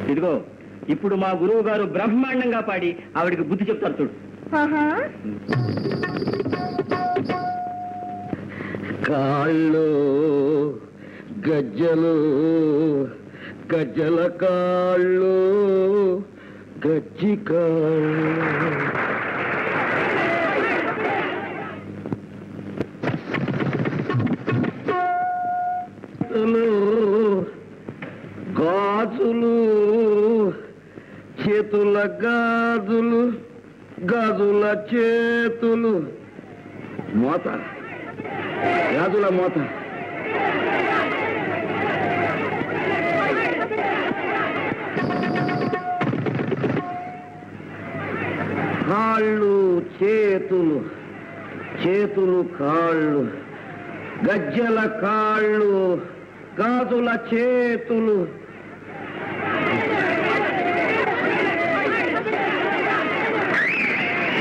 ఇదిగో ఇప్పుడు మా గురువు గారు బ్రహ్మాండంగా పాడి ఆవిడికి బుద్ధి చెప్తారు చూడు ఆహా కాళ్ళు గజ్జలు గజ్జల కాళ్ళు గజ్జి కాళ్ళు గాజులు చేతుల గాజులు గాజుల చేతులు మోత గాజుల మోత కాళ్ళు చేతులు చేతులు కాళ్ళు గజ్జల కాళ్ళు గాజుల చేతులు